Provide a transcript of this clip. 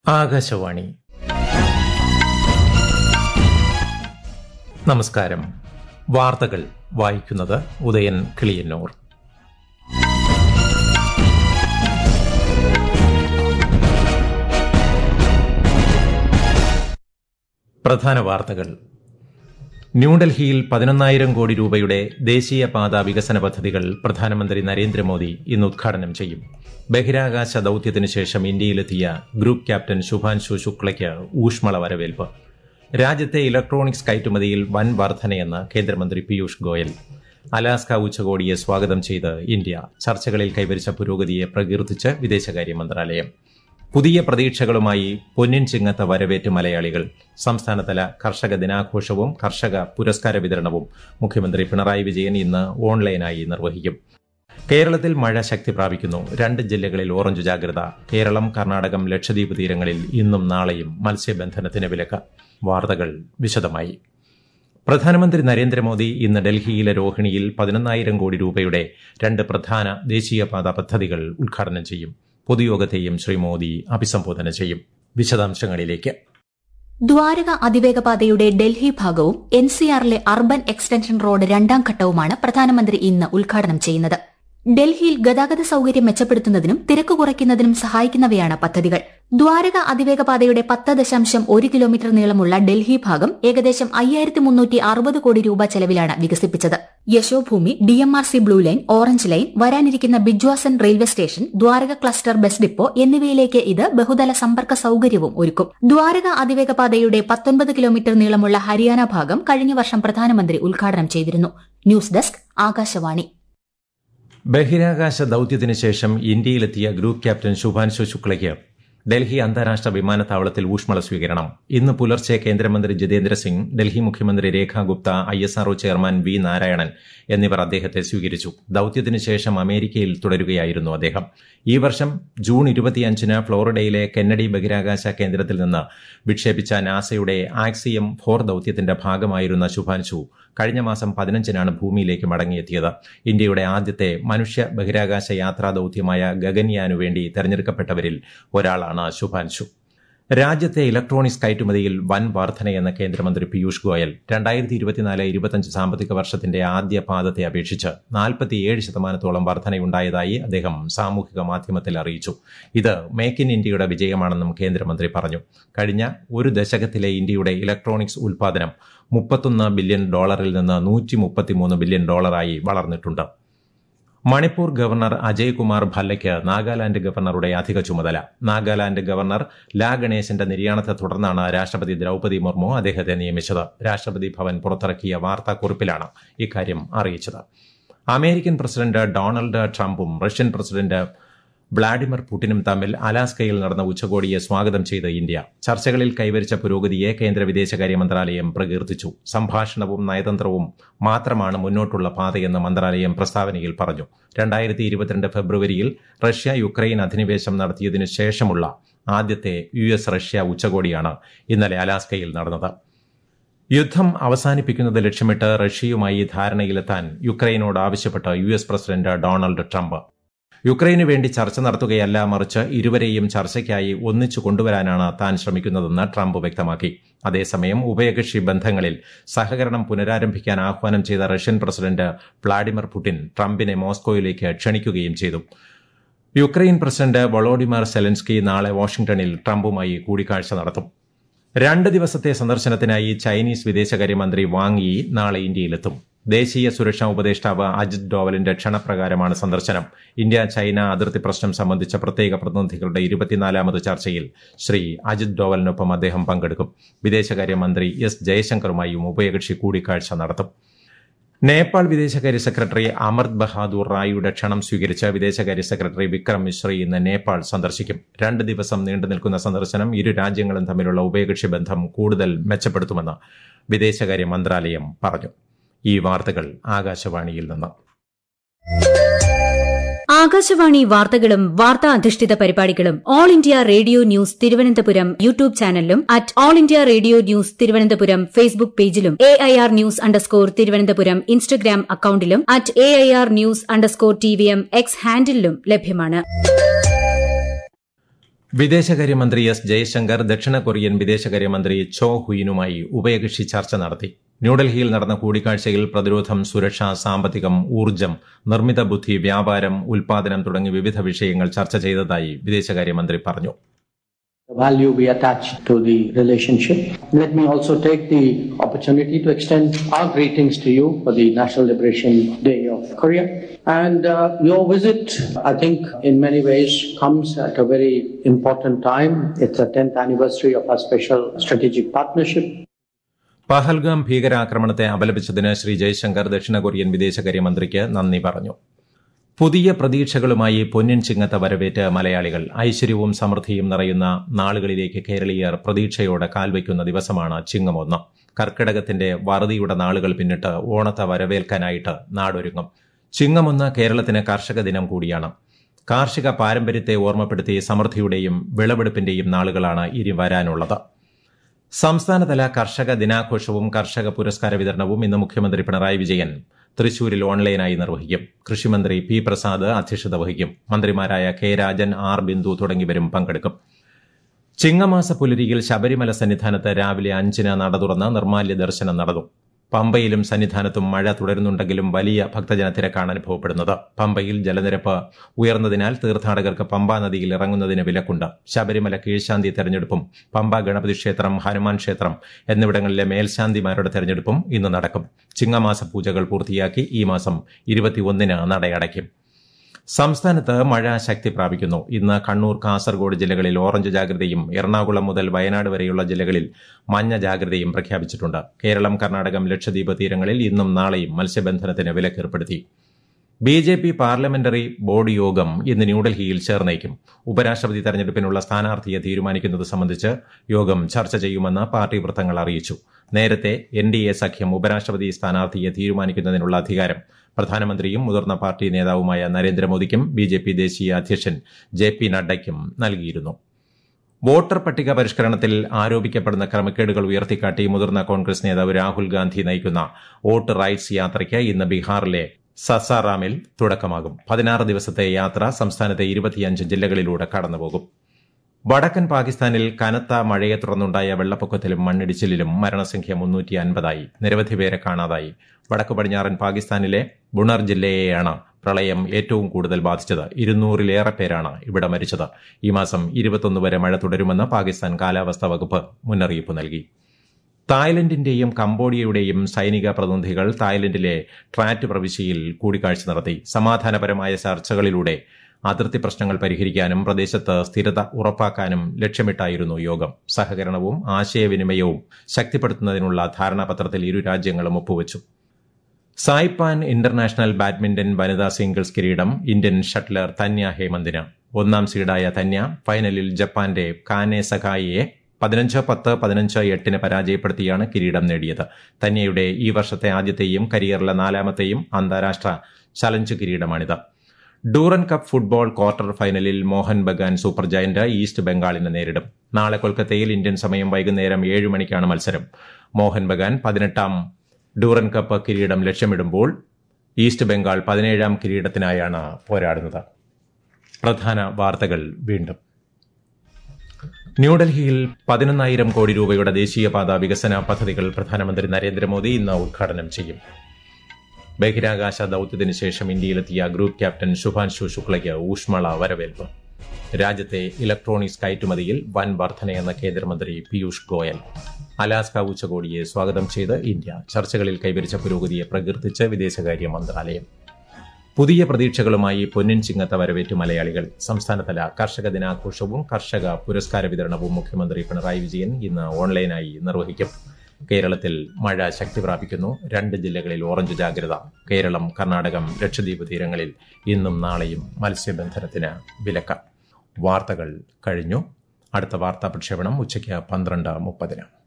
ആകാശവാണി നമസ്കാരം വാർത്തകൾ വായിക്കുന്നത് ഉദയൻ കിളിയന്നൂർ പ്രധാന വാർത്തകൾ ന്യൂഡൽഹിയിൽ പതിനൊന്നായിരം കോടി രൂപയുടെ ദേശീയപാത വികസന പദ്ധതികൾ പ്രധാനമന്ത്രി നരേന്ദ്രമോദി ഇന്ന് ഉദ്ഘാടനം ചെയ്യും ബഹിരാകാശ ദൌത്യത്തിന് ശേഷം ഇന്ത്യയിലെത്തിയ ഗ്രൂപ്പ് ക്യാപ്റ്റൻ ശുഭാൻശു ശുക്ലയ്ക്ക് ഊഷ്മള വരവേൽപ്പ് രാജ്യത്തെ ഇലക്ട്രോണിക്സ് കയറ്റുമതിയിൽ വൻ വർധനയെന്ന് കേന്ദ്രമന്ത്രി പീയൂഷ് ഗോയൽ അലാസ്ക ഉച്ചകോടിയെ സ്വാഗതം ചെയ്ത് ഇന്ത്യ ചർച്ചകളിൽ കൈവരിച്ച പുരോഗതിയെ പ്രകീർത്തിച്ച് വിദേശകാര്യ മന്ത്രാലയം പുതിയ പ്രതീക്ഷകളുമായി പൊന്നിൻ ചിങ്ങത്ത വരവേറ്റ് മലയാളികൾ സംസ്ഥാനതല കർഷക ദിനാഘോഷവും കർഷക പുരസ്കാര വിതരണവും മുഖ്യമന്ത്രി പിണറായി വിജയൻ ഇന്ന് ഓൺലൈനായി നിർവഹിക്കും കേരളത്തിൽ മഴ ശക്തി പ്രാപിക്കുന്നു രണ്ട് ജില്ലകളിൽ ഓറഞ്ച് ജാഗ്രത കേരളം കർണാടകം ലക്ഷദ്വീപ് തീരങ്ങളിൽ ഇന്നും നാളെയും മത്സ്യബന്ധനത്തിന് വിലക്ക് വാർത്തകൾ വിശദമായി പ്രധാനമന്ത്രി നരേന്ദ്രമോദി ഇന്ന് ഡൽഹിയിലെ രോഹിണിയിൽ പതിനൊന്നായിരം കോടി രൂപയുടെ രണ്ട് പ്രധാന ദേശീയപാത പദ്ധതികൾ ഉദ്ഘാടനം ചെയ്യും പൊതുയോഗത്തെയും ശ്രീ മോദി അഭിസംബോധന ചെയ്യും വിശദാംശങ്ങളിലേക്ക് ദ്വാരക അതിവേഗപാതയുടെ ഡൽഹി ഭാഗവും എൻസിആറിലെ അർബൻ എക്സ്റ്റൻഷൻ റോഡ് രണ്ടാം ഘട്ടവുമാണ് പ്രധാനമന്ത്രി ഇന്ന് ഉദ്ഘാടനം ചെയ്യുന്നത് ഡൽഹിയിൽ ഗതാഗത സൌകര്യം മെച്ചപ്പെടുത്തുന്നതിനും തിരക്ക് കുറയ്ക്കുന്നതിനും സഹായിക്കുന്നവയാണ് പദ്ധതികൾ ദ്വാരക അതിവേഗപാതയുടെ പത്ത് ദശാംശം ഒരു കിലോമീറ്റർ നീളമുള്ള ഡൽഹി ഭാഗം ഏകദേശം അയ്യായിരത്തി മുന്നൂറ്റി അറുപത് കോടി രൂപ ചെലവിലാണ് വികസിപ്പിച്ചത് Yashobhoomi D M R C blue line orange line വരാനിരിക്കുന്ന Bijwasan railway station Dwarka cluster bus depot എന്നിവയിലേക്ക് ഇത് ബഹുതല സമ്പർക്ക സൌകര്യവും ഒരുക്കും ദ്വാരക അതിവേഗപാതയുടെ പത്തൊൻപത് കിലോമീറ്റർ നീളമുള്ള ഹരിയാന ഭാഗം കഴിഞ്ഞ വർഷം പ്രധാനമന്ത്രി ഉദ്ഘാടനം ചെയ്തിരുന്നു ന്യൂസ് ഡെസ്ക് ആകാശവാണി ബഹിരാകാശ ദൌത്യത്തിന് ശേഷം ഇന്ത്യയിലെത്തിയ ഗ്രൂപ്പ് ക്യാപ്റ്റൻ ശുഭാൻശു ശുക്ലയ്ക്ക് ഡൽഹി അന്താരാഷ്ട്ര വിമാനത്താവളത്തിൽ ഊഷ്മള സ്വീകരണം ഇന്ന് പുലർച്ചെ കേന്ദ്രമന്ത്രി ജിതേന്ദ്ര സിംഗ് ഡൽഹി മുഖ്യമന്ത്രി Rekha Gupta I S RO chairman V Narayanan എന്നിവർ അദ്ദേഹത്തെ സ്വീകരിച്ചു ദൌത്യത്തിന് ശേഷം അമേരിക്കയിൽ തുടരുകയായിരുന്നു അദ്ദേഹം ഈ വർഷം ജൂൺ ഇരുപത്തിയഞ്ചിന് ഫ്ലോറിഡയിലെ കെന്നഡി ബഹിരാകാശ കേന്ദ്രത്തിൽ നിന്ന് വിക്ഷേപിച്ച നാസയുടെ ആക്സിയം ഫോർ ദൌത്യത്തിന്റെ ഭാഗമായിരുന്ന ശുഭാൻശു കഴിഞ്ഞ മാസം പതിനഞ്ചിനാണ് ഭൂമിയിലേക്ക് മടങ്ങിയെത്തിയത് ഇന്ത്യയുടെ ആദ്യത്തെ മനുഷ്യ ബഹിരാകാശ യാത്രാ ദൌത്യമായ ഗഗൻയാനു വേണ്ടി തെരഞ്ഞെടുക്കപ്പെട്ടവരിൽ ഒരാളാണ് ശുഭാൻശു രാജ്യത്തെ ഇലക്ട്രോണിക്സ് കയറ്റുമതിയിൽ വൻ വർധനയെന്ന് കേന്ദ്രമന്ത്രി പീയൂഷ് ഗോയൽ രണ്ടായിരത്തി ഇരുപത്തിനാല് ഇരുപത്തിയഞ്ച് സാമ്പത്തിക വർഷത്തിന്റെ ആദ്യ പാദത്തെ അപേക്ഷിച്ച് നാൽപ്പത്തിയേഴ് ശതമാനത്തോളം വർധനയുണ്ടായതായി അദ്ദേഹം സാമൂഹിക മാധ്യമത്തിൽ അറിയിച്ചു ഇത് മേക്ക് ഇൻ ഇന്ത്യയുടെ വിജയമാണെന്നും കേന്ദ്രമന്ത്രി പറഞ്ഞു കഴിഞ്ഞ ഒരു ദശകത്തിലെ ഇന്ത്യയുടെ ഇലക്ട്രോണിക്സ് ഉൽപാദനം മുപ്പത്തൊന്ന് ബില്യൺ ഡോളറിൽ നിന്ന് നൂറ്റി മുപ്പത്തിമൂന്ന് ബില്യൺ ഡോളറായി വളർന്നിട്ടുണ്ട് മണിപ്പൂർ ഗവർണർ അജയ് കുമാർ ഭല്ലയ്ക്ക് നാഗാലാന്റ് ഗവർണറുടെ അധിക ചുമതല നാഗാലാന്റ് ഗവർണർ ലാ ഗണേശന്റെ നിര്യാണത്തെ തുടർന്നാണ് രാഷ്ട്രപതി ദ്രൌപതി മുർമു അദ്ദേഹത്തെ നിയമിച്ചത് രാഷ്ട്രപതി ഭവൻ പുറത്തിറക്കിയ വാർത്താക്കുറിപ്പിലാണ് ഇക്കാര്യം അറിയിച്ചത് അമേരിക്കൻ പ്രസിഡന്റ് ഡൊണാൾഡ് ട്രംപും റഷ്യൻ പ്രസിഡന്റ് വ്ളാഡിമിർ പുടിനും തമ്മിൽ അലാസ്കയിൽ നടന്ന ഉച്ചകോടിയെ സ്വാഗതം ചെയ്ത് ഇന്ത്യ ചർച്ചകളിൽ കൈവരിച്ച പുരോഗതിയെ കേന്ദ്ര വിദേശകാര്യ മന്ത്രാലയം പ്രകീർത്തിച്ചു സംഭാഷണവും നയതന്ത്രവും മാത്രമാണ് മുന്നോട്ടുള്ള പാതയെന്ന് മന്ത്രാലയം പ്രസ്താവനയിൽ പറഞ്ഞു രണ്ടായിരത്തി ഇരുപത്തിരണ്ട് ഫെബ്രുവരിയിൽ റഷ്യ യുക്രൈൻ അധിനിവേശം നടത്തിയതിനു ശേഷമുള്ള ആദ്യത്തെ യു എസ് റഷ്യ ഉച്ചകോടിയാണ് ഇന്നലെ അലാസ്കയിൽ നടന്നത് യുദ്ധം അവസാനിപ്പിക്കുന്നത് ലക്ഷ്യമിട്ട് റഷ്യയുമായി ധാരണയിലെത്താൻ യുക്രൈനോട് ആവശ്യപ്പെട്ട് U S president Donald Trump യുക്രൈനു വേണ്ടി ചർച്ച നടത്തുകയല്ല മറിച്ച് ഇരുവരെയും ചർച്ചയ്ക്കായി ഒന്നിച്ചു കൊണ്ടുവരാനാണ് താൻ ശ്രമിക്കുന്നതെന്ന് ട്രംപ് വ്യക്തമാക്കി അതേസമയം ഉഭയകക്ഷി ബന്ധങ്ങളിൽ സഹകരണം പുനരാരംഭിക്കാൻ ആഹ്വാനം ചെയ്ത റഷ്യൻ പ്രസിഡന്റ് വ്ളാഡിമിർ പുടിൻ ട്രംപിനെ മോസ്കോയിലേക്ക് ക്ഷണിക്കുകയും ചെയ്തു യുക്രൈൻ പ്രസിഡന്റ് വൊളോഡിമർ സെലൻസ്കി നാളെ വാഷിംഗ്ടണിൽ ട്രംപുമായി കൂടിക്കാഴ്ച നടത്തും രണ്ട് ദിവസത്തെ സന്ദർശനത്തിനായി ചൈനീസ് വിദേശകാര്യമന്ത്രി വാങ് യി നാളെ ഇന്ത്യയിലെത്തും ദേശീയ സുരക്ഷാ ഉപദേഷ്ടാവ് അജിത് ഡോവലിന്റെ ക്ഷണപ്രകാരമാണ് സന്ദർശനം ഇന്ത്യ ചൈന അതിർത്തി പ്രശ്നം സംബന്ധിച്ച പ്രത്യേക പ്രതിനിധികളുടെ ഇരുപത്തിനാലാമത് ചർച്ചയിൽ ശ്രീ അജിത് ഡോവലിനൊപ്പം അദ്ദേഹം പങ്കെടുക്കും വിദേശകാര്യമന്ത്രി എസ് ജയശങ്കറുമായും ഉഭയകക്ഷി കൂടിക്കാഴ്ച നടത്തും നേപ്പാൾ വിദേശകാര്യ സെക്രട്ടറി അമർത് ബഹാദൂർ റായിയുടെ ക്ഷണം സ്വീകരിച്ച വിദേശകാര്യ സെക്രട്ടറി വിക്രം മിശ്രി ഇന്ന് നേപ്പാൾ സന്ദർശിക്കും രണ്ട് ദിവസം നീണ്ടു നിൽക്കുന്ന സന്ദർശനം ഇരു രാജ്യങ്ങളും തമ്മിലുള്ള ഉഭയകക്ഷി ബന്ധം കൂടുതൽ മെച്ചപ്പെടുത്തുമെന്ന് വിദേശകാര്യ മന്ത്രാലയം പറഞ്ഞു ഈ വാർത്തകൾ ആകാശവാണിയിൽ നിന്ന് ആകാശവാണി വാർത്തകളും വാർത്താ അധിഷ്ഠിത പരിപാടികളും All India Radio news Thiruvananthapuram YouTube ചാനലിലും at All India Radio news Thiruvananthapuram Facebook പേജിലും A I R news underscore Thiruvananthapuram Instagram അക്കൌണ്ടിലും at A I R news underscore T V M X ഹാൻഡിലും ലഭ്യമാണ് വിദേശകാര്യമന്ത്രി എസ് ജയശങ്കർ ദക്ഷിണ കൊറിയൻ വിദേശകാര്യമന്ത്രി ചോ ഹുയിനുമായി ഉഭയകക്ഷി ചർച്ച നടത്തി ന്യൂഡൽഹിയിൽ നടന്ന കൂടിക്കാഴ്ചയിൽ പ്രതിരോധം സുരക്ഷ സാമ്പത്തികം ഊർജ്ജം നിർമ്മിത ബുദ്ധി വ്യാപാരം ഉൽപാദനം തുടങ്ങി വിവിധ വിഷയങ്ങൾ ചർച്ച ചെയ്തതായി വിദേശകാര്യമന്ത്രി പറഞ്ഞു the value we attach to the relationship. Let me also take the opportunity to extend our greetings to you for the National Liberation Day of Korea. And uh, your visit, I think, in many ways comes at a very important time. It's the 10th anniversary of our special strategic partnership. Pahalgam ഭീകരാക്രമണത്തെ അപലപിച്ചതിന് ശ്രീ ജയശങ്കർ ദക്ഷിണ Korean വിദേശകാര്യമന്ത്രിക്ക് നന്ദി പറഞ്ഞു പുതിയ പ്രതീക്ഷകളുമായി പൊന്നിൻ ചിങ്ങത്ത വരവേറ്റ് മലയാളികൾ ഐശ്വര്യവും സമൃദ്ധിയും നിറയുന്ന നാളുകളിലേക്ക് കേരളീയർ പ്രതീക്ഷയോടെ കാൽവയ്ക്കുന്ന ദിവസമാണ് ചിങ്ങമൊന്ന് കർക്കിടകത്തിന്റെ വറുതിയുടെ നാളുകൾ പിന്നിട്ട് ഓണത്തെ വരവേൽക്കാനായിട്ട് നാടൊരുങ്ങും ചിങ്ങമൊന്ന് കേരളത്തിന് കർഷക ദിനം കൂടിയാണ് കാർഷിക പാരമ്പര്യത്തെ ഓർമ്മപ്പെടുത്തി സമൃദ്ധിയുടെയും വിളവെടുപ്പിന്റെയും നാളുകളാണ് ഇനി വരാനുള്ളത് സംസ്ഥാനതല കർഷക ദിനാഘോഷവും കർഷക പുരസ്കാര വിതരണവും ഇന്ന് മുഖ്യമന്ത്രി പിണറായി വിജയൻ തൃശൂരിൽ ഓൺലൈനായി നിർവഹിക്കും കൃഷിമന്ത്രി പി പ്രസാദ് അധ്യക്ഷത വഹിക്കും മന്ത്രിമാരായ കെ രാജൻ ആർ ബിന്ദു തുടങ്ങിയവരും പങ്കെടുക്കും ചിങ്ങമാസ പുലരിയിൽ ശബരിമല സന്നിധാനത്ത് രാവിലെ അഞ്ചിന് നട തുറന്ന് നിർമാല്യ ദർശനം നടന്നു പമ്പയിലും സന്നിധാനത്തും മഴ തുടരുന്നുണ്ടെങ്കിലും വലിയ ഭക്തജന തിരക്കാണ് അനുഭവപ്പെടുന്നത് പമ്പയിൽ ജലനിരപ്പ് ഉയർന്നതിനാൽ തീർത്ഥാടകർക്ക് പമ്പാ നദിയിൽ ഇറങ്ങുന്നതിന് വിലക്കുണ്ട് ശബരിമല കീഴ്ശാന്തി തെരഞ്ഞെടുപ്പും പമ്പ ഗണപതി ക്ഷേത്രം ഹനുമാൻ ക്ഷേത്രം എന്നിവിടങ്ങളിലെ മേൽശാന്തിമാരുടെ തെരഞ്ഞെടുപ്പും ഇന്ന് നടക്കും ചിങ്ങമാസ പൂജകൾ പൂർത്തിയാക്കി ഈ മാസം ഇരുപത്തിയൊന്നിന് നടയടയ്ക്കും സംസ്ഥാനത്ത് മഴ ശക്തി പ്രാപിക്കുന്നു ഇന്ന് കണ്ണൂർ കാസർഗോഡ് ജില്ലകളിൽ ഓറഞ്ച് ജാഗ്രതയും എറണാകുളം മുതൽ വയനാട് വരെയുള്ള ജില്ലകളിൽ മഞ്ഞ ജാഗ്രതയും പ്രഖ്യാപിച്ചിട്ടുണ്ട് കേരളം കർണാടകം ലക്ഷദ്വീപ് തീരങ്ങളിൽ ഇന്നും നാളെയും മത്സ്യബന്ധനത്തിന് വിലക്കേർപ്പെടുത്തി B J P parliamentary board യോഗം ഇന്ന് ന്യൂഡൽഹിയിൽ ചേർന്നേക്കും ഉപരാഷ്ട്രപതി തെരഞ്ഞെടുപ്പിനുള്ള സ്ഥാനാർത്ഥിയെ തീരുമാനിക്കുന്നത് സംബന്ധിച്ച് യോഗം ചർച്ച ചെയ്യുമെന്ന് പാർട്ടി വൃത്തങ്ങൾ അറിയിച്ചു നേരത്തെ എൻ ഡി എ സഖ്യം ഉപരാഷ്ട്രപതി സ്ഥാനാർത്ഥിയെ തീരുമാനിക്കുന്നതിനുള്ള അധികാരം പ്രധാനമന്ത്രിയും മുതിർന്ന പാർട്ടി നേതാവുമായ നരേന്ദ്രമോദിക്കും ബി ജെ പി ദേശീയ അധ്യക്ഷൻ ജെ പി നഡ്ഡയ്ക്കും നൽകിയിരുന്നു വോട്ടർ പട്ടിക പരിഷ്കരണത്തിൽ ആരോപിക്കപ്പെടുന്ന ക്രമക്കേടുകൾ ഉയർത്തിക്കാട്ടി മുതിർന്ന കോൺഗ്രസ് നേതാവ് രാഹുൽ ഗാന്ധി നയിക്കുന്ന വോട്ട് റൈറ്റ്സ് യാത്രയ്ക്ക് ഇന്ന് ബീഹാറിലെ സസാറാമിൽ തുടക്കമാകും പതിനാറ് ദിവസത്തെ യാത്ര സംസ്ഥാനത്തെ ഇരുപത്തിയഞ്ച് ജില്ലകളിലൂടെ കടന്നുപോകും വടക്കൻ പാകിസ്ഥാനിൽ കനത്ത മഴയെ തുടർന്നുണ്ടായ വെള്ളപ്പൊക്കത്തിലും മണ്ണിടിച്ചിലിലും മരണസംഖ്യ മുന്നൂറ്റി അൻപതായി നിരവധി പേരെ കാണാതായി വടക്കു പടിഞ്ഞാറൻ പാകിസ്ഥാനിലെ ബുണർ ജില്ലയെയാണ് പ്രളയം ഏറ്റവും കൂടുതൽ ബാധിച്ചത് ഇരുന്നൂറിലേറെ പേരാണ് ഇവിടെ മരിച്ചത് ഈ മാസം ഇരുപത്തൊന്ന് വരെ മഴ തുടരുമെന്ന് പാകിസ്ഥാൻ കാലാവസ്ഥാ വകുപ്പ് മുന്നറിയിപ്പ് നൽകി തായ്ലൻഡിന്റെയും കംബോഡിയയുടെയും സൈനിക പ്രതിനിധികൾ തായ്ലൻഡിലെ ട്രാറ്റ് പ്രവിശ്യയിൽ കൂടിക്കാഴ്ച നടത്തി സമാധാനപരമായ ചർച്ചകളിലൂടെ അതിർത്തി പ്രശ്നങ്ങൾ പരിഹരിക്കാനും പ്രദേശത്ത് സ്ഥിരത ഉറപ്പാക്കാനും ലക്ഷ്യമിട്ടായിരുന്നു യോഗം സഹകരണവും ആശയവിനിമയവും ശക്തിപ്പെടുത്തുന്നതിനുള്ള ധാരണാപത്രത്തിൽ ഇരു രാജ്യങ്ങളും ഒപ്പുവച്ചു സായ്പാൻ ഇന്റർനാഷണൽ ബാഡ്മിന്റൺ വനിതാ സിംഗിൾസ് കിരീടം ഇന്ത്യൻ ഷട്ട്ലർ തന്യ ഹേമന്തിന് ഒന്നാം സീഡായ തന്യ ഫൈനലിൽ ജപ്പാന്റെ കാനെ സഖായിയെ പതിനഞ്ച് പത്ത് പതിനഞ്ച് എട്ടിന് പരാജയപ്പെടുത്തിയാണ് കിരീടം നേടിയത് തന്യയുടെ ഈ വർഷത്തെ ആദ്യത്തെയും കരിയറിലെ നാലാമത്തെയും അന്താരാഷ്ട്ര ചലഞ്ച് കിരീടമാണിത് ഡൂറൻ കപ്പ് ഫുട്ബോൾ ക്വാർട്ടർ ഫൈനലിൽ Mohun Bagan super giant east ബംഗാളിനെ നേരിടും നാളെ കൊൽക്കത്തയിൽ ഇന്ത്യൻ സമയം വൈകുന്നേരം ഏഴ് മണിക്കാണ് മത്സരം മോഹൻ ബഗാൻ പതിനെട്ടാം ഡൂറൻ കപ്പ് കിരീടം ലക്ഷ്യമിടുമ്പോൾ ഈസ്റ്റ് ബംഗാൾ പതിനേഴാം കിരീടത്തിനായാണ് പോരാടുന്നത് പ്രധാന വാർത്തകൾ വീണ്ടും ന്യൂഡൽഹിയിൽ പതിനൊന്നായിരം കോടി രൂപയുടെ ദേശീയപാത വികസന പദ്ധതികൾ പ്രധാനമന്ത്രി നരേന്ദ്രമോദി ഇന്ന് ഉദ്ഘാടനം ചെയ്യും ബഹിരാകാശ ദൌത്യത്തിന് ശേഷം ഇന്ത്യയിലെത്തിയ ഗ്രൂപ്പ് ക്യാപ്റ്റൻ ശുഭാൻശു ശുക്ലയ്ക്ക് ഊഷ്മള വരവേൽപ്പ് രാജ്യത്തെ ഇലക്ട്രോണിക്സ് കയറ്റുമതിയിൽ വൻ വർധനയെന്ന കേന്ദ്രമന്ത്രി പീയൂഷ് ഗോയൽ അലാസ്ക ഉച്ചകോടിയെ സ്വാഗതം ചെയ്ത് ഇന്ത്യ ചർച്ചകളിൽ കൈവരിച്ച പുരോഗതിയെ പ്രകീർത്തിച്ച് വിദേശകാര്യ മന്ത്രാലയം പുതിയ പ്രതീക്ഷകളുമായി പൊന്നിൻ ചിങ്ങത്ത വരവേറ്റ് മലയാളികൾ സംസ്ഥാനതല കർഷക ദിനാഘോഷവും കർഷക പുരസ്കാര വിതരണവും മുഖ്യമന്ത്രി പിണറായി വിജയൻ ഇന്ന് ഓൺലൈനായി നിർവഹിക്കും കേരളത്തിൽ മഴ ശക്തി പ്രാപിക്കുന്നു രണ്ട് ജില്ലകളിൽ ഓറഞ്ച് ജാഗ്രത കേരളം കർണാടകം ലക്ഷദ്വീപ് തീരങ്ങളിൽ ഇന്നും നാളെയും മത്സ്യബന്ധനത്തിന് വിലക്ക് വാർത്തകൾ കഴിഞ്ഞു അടുത്ത വാർത്താ പ്രക്ഷേപണം ഉച്ചയ്ക്ക് പന്ത്രണ്ട് മുപ്പതിന്